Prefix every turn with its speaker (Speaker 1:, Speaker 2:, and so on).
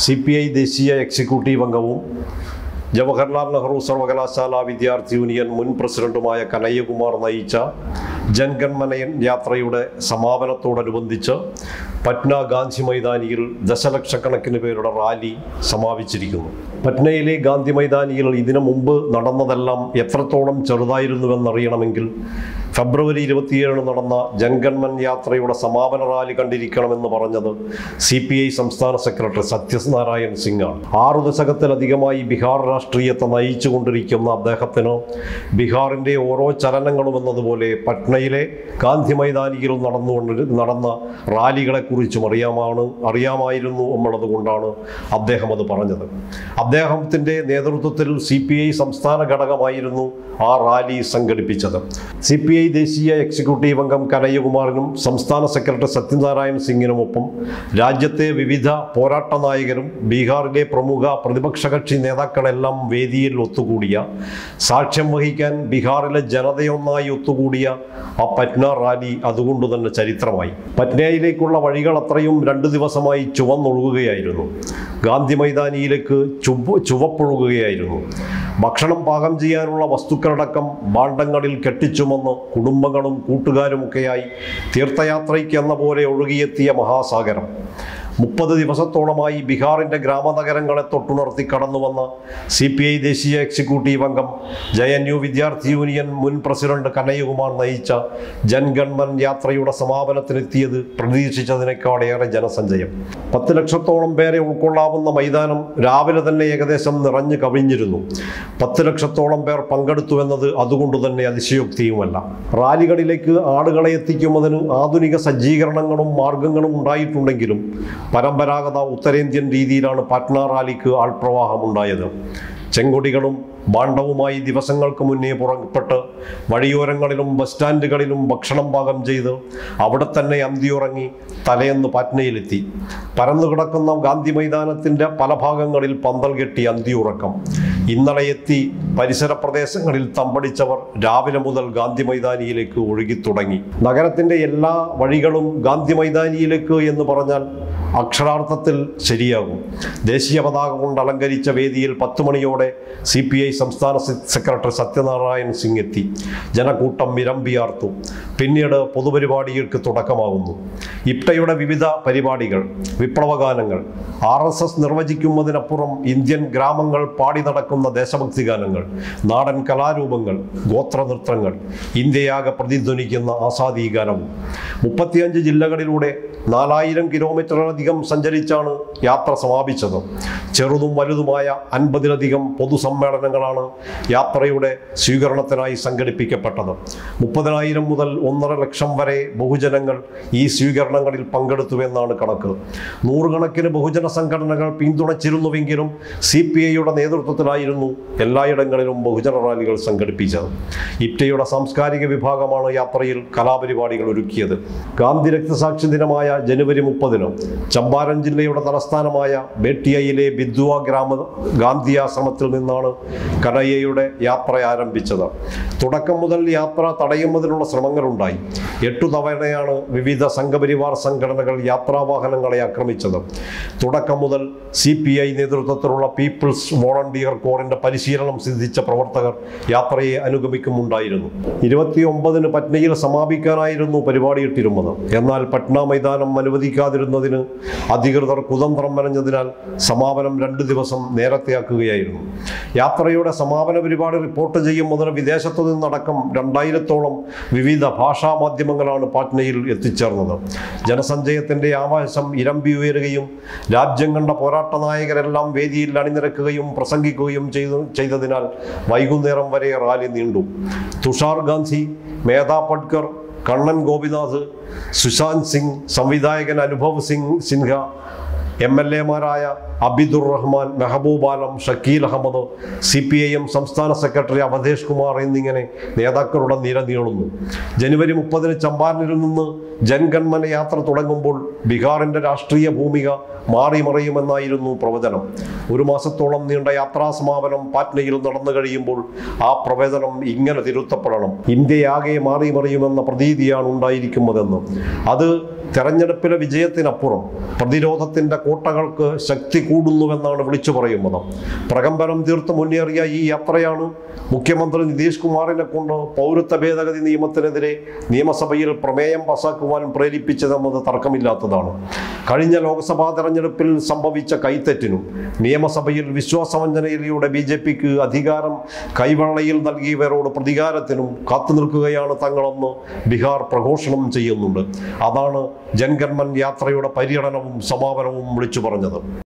Speaker 1: C P I ദേശീയ executive അംഗവും ജവഹർലാൽ നെഹ്റു സർവകലാശാല വിദ്യാർത്ഥി യൂണിയൻ മുൻ പ്രസിഡന്റുമായ കനയ്യകുമാർ നയിച്ച ജൻഗൺമനയൻ യാത്രയുടെ സമാപനത്തോടനുബന്ധിച്ച് പറ്റ്ന ഗാന്ധി മൈതാനിയിൽ ദശലക്ഷക്കണക്കിന് പേരുടെ റാലി സമാപിച്ചിരിക്കുന്നു പറ്റ്നയിലെ ഗാന്ധി മൈതാനിയിൽ ഇതിനു മുമ്പ് നടന്നതെല്ലാം എത്രത്തോളം ചെറുതായിരുന്നുവെന്നറിയണമെങ്കിൽ ഫെബ്രുവരി ഇരുപത്തിയേഴിന് നടന്ന ജൻഗൺമൻ യാത്രയുടെ സമാപന റാലി കണ്ടിരിക്കണമെന്ന് പറഞ്ഞത് സി പി ഐ സംസ്ഥാന സെക്രട്ടറി സത്യനാരായൺ സിംഗ് ആണ് ആറു ദശകത്തിലധികമായി ബീഹാർ രാഷ്ട്രീയത്തെ നയിച്ചുകൊണ്ടിരിക്കുന്ന അദ്ദേഹത്തിന് ബീഹാറിൻ്റെ ഓരോ ചലനങ്ങളും എന്നതുപോലെ പട്നയിലെ ഗാന്ധി മൈതാനിയിൽ നടന്നുകൊണ്ട് നടന്ന റാലികളെക്കുറിച്ചും അറിയാമാണ് അറിയാമായിരുന്നു എന്നുള്ളത് കൊണ്ടാണ് അദ്ദേഹം അത് പറഞ്ഞത് അദ്ദേഹത്തിൻ്റെ നേതൃത്വത്തിൽ സി പി ഐ സംസ്ഥാന ഘടകമായിരുന്നു ആ റാലി സംഘടിപ്പിച്ചത് സി പി ഐ ദേശീയ എക്സിക്യൂട്ടീവ് അംഗം കനയ്യകുമാറിനും സംസ്ഥാന സെക്രട്ടറി സത്യനാരായൺ സിംഗിനുമൊപ്പം രാജ്യത്തെ വിവിധ പോരാട്ട നായകരും ബീഹാറിലെ പ്രമുഖ പ്രതിപക്ഷ കക്ഷി നേതാക്കളെല്ലാം വേദിയിൽ ഒത്തുകൂടിയ സാക്ഷ്യം വഹിക്കാൻ ബീഹാറിലെ ജനതയൊന്നായി ഒത്തുകൂടിയ ആ പറ്റ്ന റാലി അതുകൊണ്ട് തന്നെ ചരിത്രമായി പറ്റ്നയിലേക്കുള്ള വഴികൾ അത്രയും രണ്ട് ദിവസമായി ചുവന്നൊഴുകുകയായിരുന്നു ഗാന്ധി മൈതാനിയിലേക്ക് ചുവ ചുവപ്പൊഴുകുകയായിരുന്നു ഭക്ഷണം പാകം ചെയ്യാനുള്ള വസ്തുക്കളടക്കം ഭാണ്ഡങ്ങളിൽ കെട്ടിച്ചുമന്ന് കുടുംബങ്ങളും കൂട്ടുകാരുമൊക്കെയായി തീർത്ഥയാത്രയ്ക്ക് എന്ന പോലെ ഒഴുകിയെത്തിയ മഹാസാഗരം മുപ്പത് ദിവസത്തോളമായി ബീഹാറിൻ്റെ ഗ്രാമനഗരങ്ങളെ തൊട്ടുണർത്തി കടന്നു വന്ന സി പി ഐ ദേശീയ എക്സിക്യൂട്ടീവ് അംഗം ജെ എൻ യു വിദ്യാർത്ഥി യൂണിയൻ മുൻ പ്രസിഡന്റ് കനയ്യകുമാർ നയിച്ച ജൻഗൺമൻ യാത്രയുടെ സമാപനത്തിനെത്തിയത് പ്രതീക്ഷിച്ചതിനേക്കാളേറെ ജനസഞ്ചയം പത്ത് ലക്ഷത്തോളം പേരെ ഉൾക്കൊള്ളാവുന്ന മൈതാനം രാവിലെ തന്നെ ഏകദേശം നിറഞ്ഞു കവിഞ്ഞിരുന്നു പത്ത് ലക്ഷത്തോളം പേർ പങ്കെടുത്തുവെന്നത് അതുകൊണ്ട് തന്നെ അതിശയോക്തിയുമല്ല റാലികളിലേക്ക് ആളുകളെ എത്തിക്കുന്നതിന് ആധുനിക സജ്ജീകരണങ്ങളും മാർഗങ്ങളും ഉണ്ടായിട്ടുണ്ടെങ്കിലും പരമ്പരാഗത ഉത്തരേന്ത്യൻ രീതിയിലാണ് പാറ്റ്ന റാലിക്ക് ആൾപ്രവാഹം ഉണ്ടായത് ചെങ്കൊടികളും ഭാണ്ഡവുമായി ദിവസങ്ങൾക്ക് മുന്നേ പുറപ്പെട്ട് വഴിയോരങ്ങളിലും ബസ് സ്റ്റാൻഡുകളിലും ഭക്ഷണം പാകം ചെയ്ത് അവിടെ തന്നെ അന്തിയുറങ്ങി തലേന്ന് പാറ്റ്നയിലെത്തി പരന്നു കിടക്കുന്ന ഗാന്ധി മൈതാനത്തിൻ്റെ പല ഭാഗങ്ങളിൽ പന്തൽ കെട്ടി അന്തിയുറക്കം ഇന്നലെ എത്തി പരിസര പ്രദേശങ്ങളിൽ തമ്പടിച്ചവർ രാവിലെ മുതൽ ഗാന്ധി മൈതാനിയിലേക്ക് ഒഴുകിത്തുടങ്ങി നഗരത്തിൻ്റെ എല്ലാ വഴികളും ഗാന്ധി മൈതാനിയിലേക്ക് എന്ന് പറഞ്ഞാൽ അക്ഷരാർത്ഥത്തിൽ ശരിയാകും ദേശീയ പതാക കൊണ്ട് അലങ്കരിച്ച വേദിയിൽ പത്ത് മണിയോടെ സി പി ഐ സംസ്ഥാന സെ- സെക്രട്ടറി സത്യനാരായൺ സിംഗ് എത്തി ജനക്കൂട്ടം മിരമ്പിയാർത്തു പിന്നീട് പൊതുപരിപാടികൾക്ക് തുടക്കമാകുന്നു ഇപ്ടയുടെ വിവിധ പരിപാടികൾ വിപ്ലവഗാനങ്ങൾ ആർ എസ് എസ് നിർവചിക്കുന്നതിനപ്പുറം ഇന്ത്യൻ ഗ്രാമങ്ങൾ പാടി നടക്കുന്ന ദേശഭക്തി ഗാനങ്ങൾ നാടൻ കലാരൂപങ്ങൾ ഗോത്രനൃത്തങ്ങൾ ഇന്ത്യയാകെ പ്രതിധ്വനിക്കുന്ന ആസാദി ഗാനവും മുപ്പത്തിയഞ്ച് ജില്ലകളിലൂടെ നാലായിരം കിലോമീറ്ററിലധികം സഞ്ചരിച്ചാണ് യാത്ര സമാപിച്ചത് ചെറുതും വലുതുമായ അൻപതിലധികം പൊതുസമ്മേളനങ്ങളാണ് യാത്രയുടെ സ്വീകരണത്തിനായി സംഘടിപ്പിക്കപ്പെട്ടത് മുപ്പതിനായിരം മുതൽ ഒന്നര ലക്ഷം വരെ ബഹുജനങ്ങൾ ഈ സ്വീകരണങ്ങളിൽ പങ്കെടുത്തുവെന്നാണ് കണക്ക് നൂറുകണക്കിന് ബഹുജന സംഘടനകൾ പിന്തുണച്ചിരുന്നുവെങ്കിലും സി പി ഐയുടെ നേതൃത്വത്തിലായിരുന്നു എല്ലായിടങ്ങളിലും ബഹുജന റാലികൾ സംഘടിപ്പിച്ചത് ഇപ്റ്റയുടെ സാംസ്കാരിക വിഭാഗമാണ് യാത്രയിൽ കലാപരിപാടികൾ ഒരുക്കിയത് ഗാന്ധി രക്തസാക്ഷി ദിനമായ ജനുവരി മുപ്പതിന് ചമ്പാരൻ ജില്ലയുടെ തലസ്ഥാനമായ ബേട്ടിയയിലെ ബിദ്വ ഗ്രാമ ഗാന്ധി ആശ്രമത്തിൽ നിന്നാണ് കനയ്യയുടെ യാത്ര ആരംഭിച്ചത് തുടക്കം മുതൽ യാത്ര തടയുന്നതിനുള്ള ശ്രമങ്ങളുണ്ടായി എട്ടു തവണയാണ് വിവിധ സംഘപരിവാർ സംഘടനകൾ യാത്രാവാഹനങ്ങളെ ആക്രമിച്ചത് തുടക്കം മുതൽ സി പി ഐ നേതൃത്വത്തിലുള്ള പീപ്പിൾസ് വോളണ്ടിയർ കോറിന്റെ പരിശീലനം സിദ്ധിച്ച പ്രവർത്തകർ യാത്രയെ അനുഗമിക്കുമുണ്ടായിരുന്നു ഇരുപത്തിയൊമ്പതിന് പറ്റ്നയിൽ സമാപിക്കാനായിരുന്നു പരിപാടിയിട്ടിരുന്നത് എന്നാൽ പട്ന മൈതാനം അനുവദിക്കാതിരുന്നതിന് അധികൃതർ കുതന്ത്രം മെനഞ്ഞതിനാൽ സമാപനം രണ്ട് ദിവസം നേരത്തെയാക്കുകയായിരുന്നു യാത്രയുടെ സമാപന പരിപാടി റിപ്പോർട്ട് ചെയ്യുന്നതിന് വിദേശത്തു നിന്നടക്കം രണ്ടായിരത്തോളം വിവിധ ഭാഷാ മാധ്യമങ്ങളാണ് പാറ്റ്നയിൽ എത്തിച്ചേർന്നത് ജനസഞ്ചയത്തിന്റെ ആവേശം ഇരമ്പി ഉയരുകയും രാജ്യം കണ്ട പോരാട്ട നായകരെല്ലാം വേദിയിൽ അണിനിരക്കുകയും പ്രസംഗിക്കുകയും ചെയ്തു ചെയ്തതിനാൽ വൈകുന്നേരം വരെ റാലി നീണ്ടു തുഷാർ ഗാന്ധി മേധാ പട്കർ കണ്ണൻ ഗോപിനാഥ് സുശാന്ത് സിംഗ് സംവിധായകൻ അനുഭവ് സിംഗ് സിൻഹ എം എൽ എമാരായ Abidur Rahman Mehboob Alam Shakeel Ahmad C P I M സംസ്ഥാന സെക്രട്ടറി അവധേഷ് കുമാർ എന്നിങ്ങനെ നേതാക്കളുടെ നിര നീളുന്നു ജനുവരി മുപ്പതിന് ചമ്പാരനിൽ നിന്ന് ജൻഗൺമന യാത്ര തുടങ്ങുമ്പോൾ ബീഹാറിന്റെ രാഷ്ട്രീയ ഭൂമിക മാറിമറിയുമെന്നായിരുന്നു പ്രവചനം ഒരു മാസത്തോളം നീണ്ട യാത്രാ സമാപനം പാറ്റ്നയിൽ നടന്നു കഴിയുമ്പോൾ ആ പ്രവചനം ഇങ്ങനെ തിരുത്തപ്പെടണം ഇന്ത്യയാകെ മാറിമറിയുമെന്ന പ്രതീതിയാണ് ഉണ്ടായിരിക്കുന്നതെന്ന് അത് തെരഞ്ഞെടുപ്പിലെ വിജയത്തിനപ്പുറം പ്രതിരോധത്തിന്റെ കോട്ടകൾക്ക് ശക്തി കൂടുന്നുവെന്നാണ് വിളിച്ചു പറയുന്നത് പ്രകമ്പനം തീർത്ത് മുന്നേറിയ ഈ യാത്രയാണ് മുഖ്യമന്ത്രി നിതീഷ് കുമാറിനെ കൊണ്ട് പൗരത്വ ഭേദഗതി നിയമത്തിനെതിരെ നിയമസഭയിൽ പ്രമേയം പാസാക്കുവാൻ പ്രേരിപ്പിച്ചതെന്നത് തർക്കമില്ലാത്തതാണ് കഴിഞ്ഞ ലോക്സഭാ തെരഞ്ഞെടുപ്പിൽ സംഭവിച്ച കൈത്തെറ്റിനും നിയമസഭയിൽ വിശ്വാസവഞ്ചനയിലൂടെ ബി ജെ പിക്ക് അധികാരം കൈവെള്ളയിൽ നൽകിയവരോട് പ്രതികാരത്തിനും കാത്തുനിൽക്കുകയാണ് തങ്ങളെന്ന് ബീഹാർ പ്രഘോഷണം ചെയ്യുന്നുണ്ട് അതാണ് ജൻഗൺമൻ യാത്രയുടെ പര്യടനവും സമാപനവും വിളിച്ചു പറഞ്ഞത്